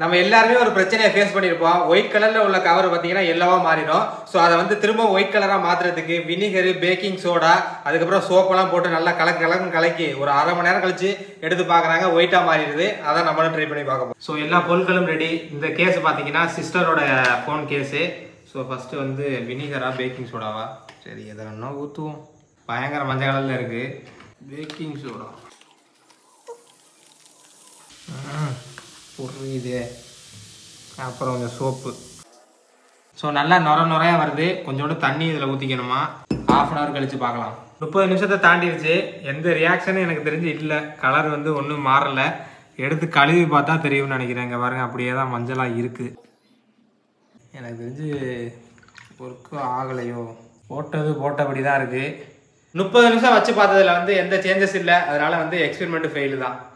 நம்ம எல்லாருமே ஒரு பிரச்சனையை ஃபேஸ் பண்ணியிருப்போம் ஒயிட் கலரில் உள்ள கவர் பார்த்தீங்கன்னா எல்லோவா மாறிடும் ஸோ அதை வந்து திரும்ப ஒயிட் கலராக மாற்றுறதுக்கு வினிகர் பேக்கிங் சோடா அதுக்கப்புறம் சோப்பெல்லாம் போட்டு நல்லா கலக்கு கலக்கு கலக்கி ஒரு அரை மணி நேரம் கழிச்சு எடுத்து பார்க்குறாங்க ஒயிட்டாக மாறிடுது அதான் நம்மளும் ட்ரை பண்ணி பார்க்க ஸோ எல்லா பொருட்களும் ரெடி இந்த கேஸ் பார்த்தீங்கன்னா சிஸ்டரோட ஃபோன் கேஸு ஸோ ஃபஸ்ட்டு வந்து வினிகரா பேக்கிங் சோடாவா சரி எதை வேணா ஊற்றுவோம் பயங்கர மஞ்சள் கலரில் இருக்குது பேக்கிங் சோடா புரியுது அப்புறம் கொஞ்சம் சோப்பு ஸோ நல்லா நுர நுறையா வருது கொஞ்சோண்டு தண்ணி இதில் ஊற்றிக்கணுமா ஹாஃப் அன் ஹவர் கழிச்சு பார்க்கலாம் முப்பது நிமிஷத்தை தாண்டிடுச்சு எந்த ரியாக்ஷனும் எனக்கு தெரிஞ்சு இல்லை கலர் வந்து ஒன்றும் மாறல எடுத்து கழுவி பார்த்தா தெரியும்னு நினைக்கிறேன் இங்கே பாருங்க அப்படியே தான் மஞ்சளாக இருக்குது எனக்கு தெரிஞ்சு ஒர்க்கும் ஆகலையோ போட்டது போட்டபடி தான் இருக்குது முப்பது நிமிஷம் வச்சு பார்த்ததுல வந்து எந்த சேஞ்சஸ் இல்லை அதனால வந்து எக்ஸ்பெரிமெண்ட் ஃபெயிலு தான்